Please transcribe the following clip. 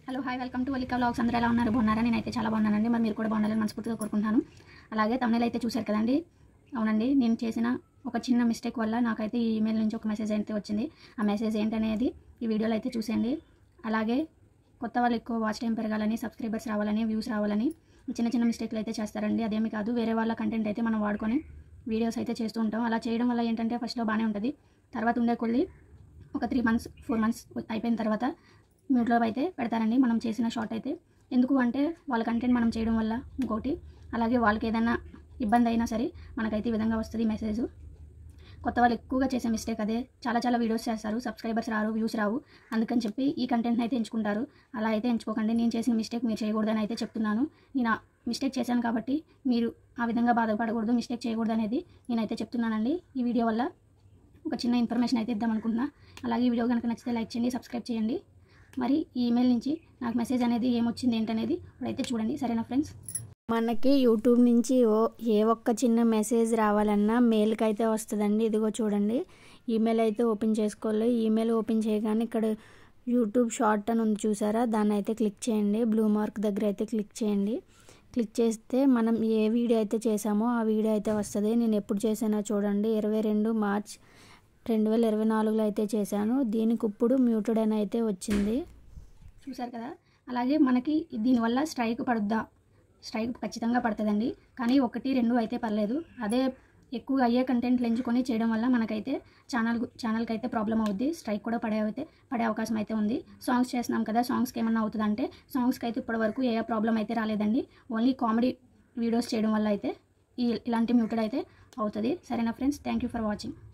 hello hi welcome to Valika vlogs అందరూ ఎలా ఉన్నారు బాగున్నారా నేనైతే చాలా బాగున్నానండి మరి మీరు కూడా బాగుండాలని మనస్ఫూర్తిగా కోరుకుంటున్నాను అలాగే తమిళ అయితే చూశారు కదండి అవునండి నేను చేసిన ఒక చిన్న మిస్టేక్ వల్ల నాకైతే ఈ ఈమెయిల్ నుంచి ఒక మెసేజ్ అయితే వచ్చింది ఆ మెసేజ్ ఏంటనేది ఈ వీడియోలో అయితే చూసేయండి అలాగే కొత్త వాళ్ళు ఎక్కువ వాచ్ టైం పెరగాలని సబ్స్క్రైబర్స్ రావాలని వ్యూస్ రావాలని చిన్న చిన్న మిస్టేక్లు అయితే చేస్తారండి అదేమి కాదు వేరే వాళ్ళ కంటెంట్ అయితే మనం వాడుకొని వీడియోస్ అయితే చేస్తూ ఉంటాం అలా చేయడం వల్ల ఏంటంటే ఫస్ట్లో బాగానే ఉంటుంది తర్వాత ఉండే కొద్ది ఒక త్రీ మంత్స్ ఫోర్ మంత్స్ అయిపోయిన తర్వాత మ్యూట్లో అయితే పెడతారండి మనం చేసిన షార్ట్ అయితే ఎందుకు అంటే వాళ్ళ కంటెంట్ మనం చేయడం వల్ల ఇంకోటి అలాగే వాళ్ళకి ఏదైనా ఇబ్బంది అయినా సరే మనకైతే ఈ విధంగా వస్తుంది మెసేజ్ కొత్త వాళ్ళు ఎక్కువగా చేసే మిస్టేక్ అదే చాలా చాలా వీడియోస్ చేస్తారు సబ్స్క్రైబర్స్ రారు వ్యూస్ రావు అందుకని చెప్పి ఈ కంటెంట్ని అయితే ఎంచుకుంటారు అలా అయితే ఎంచుకోకండి నేను చేసిన మిస్టేక్ మీరు చేయకూడదని అయితే చెప్తున్నాను నేను ఆ మిస్టేక్ చేశాను కాబట్టి మీరు ఆ విధంగా బాధపడకూడదు మిస్టేక్ చేయకూడదు అనేది నేనైతే చెప్తున్నానండి ఈ వీడియో వల్ల ఒక చిన్న ఇన్ఫర్మేషన్ అయితే ఇద్దాం అనుకుంటున్నా అలాగే ఈ వీడియో కనుక నచ్చితే లైక్ చేయండి సబ్స్క్రైబ్ చేయండి మరి ఈ ఈమెయిల్ నుంచి నాకు మెసేజ్ అనేది ఏమొచ్చింది ఏంటనేది ఇప్పుడైతే చూడండి సరేనా ఫ్రెండ్స్ మనకి యూట్యూబ్ నుంచి ఓ ఏ ఒక్క చిన్న మెసేజ్ రావాలన్నా మెయిల్కి అయితే వస్తుందండి ఇదిగో చూడండి ఈమెయిల్ అయితే ఓపెన్ చేసుకోవాలి ఈమెయిల్ ఓపెన్ చేయగానే ఇక్కడ యూట్యూబ్ షార్ట్ అని ఉంది చూసారా దాన్ని అయితే క్లిక్ చేయండి బ్లూ మార్క్ దగ్గర అయితే క్లిక్ చేయండి క్లిక్ చేస్తే మనం ఏ వీడియో అయితే చేసామో ఆ వీడియో అయితే వస్తుంది నేను ఎప్పుడు చేసానో చూడండి ఇరవై రెండు మార్చ్ రెండు వేల ఇరవై నాలుగులో అయితే చేశాను దీనికి ఇప్పుడు మ్యూటెడ్ అని అయితే వచ్చింది చూశారు కదా అలాగే మనకి దీనివల్ల స్ట్రైక్ పడుద్దా స్ట్రైక్ ఖచ్చితంగా పడుతుందండి కానీ ఒకటి రెండు అయితే పర్లేదు అదే ఎక్కువగా అయ్యే కంటెంట్లు ఎంచుకొని చేయడం వల్ల మనకైతే ఛానల్ ఛానల్కి అయితే ప్రాబ్లం అవుద్ది స్ట్రైక్ కూడా పడే అయితే పడే అవకాశం అయితే ఉంది సాంగ్స్ చేస్తున్నాం కదా సాంగ్స్కి ఏమన్నా అవుతుందంటే సాంగ్స్కి అయితే ఇప్పటివరకు ఏ ప్రాబ్లం అయితే రాలేదండి ఓన్లీ కామెడీ వీడియోస్ చేయడం వల్ల అయితే ఈ ఇలాంటి మ్యూటెడ్ అయితే అవుతుంది సరేనా friends thank you for watching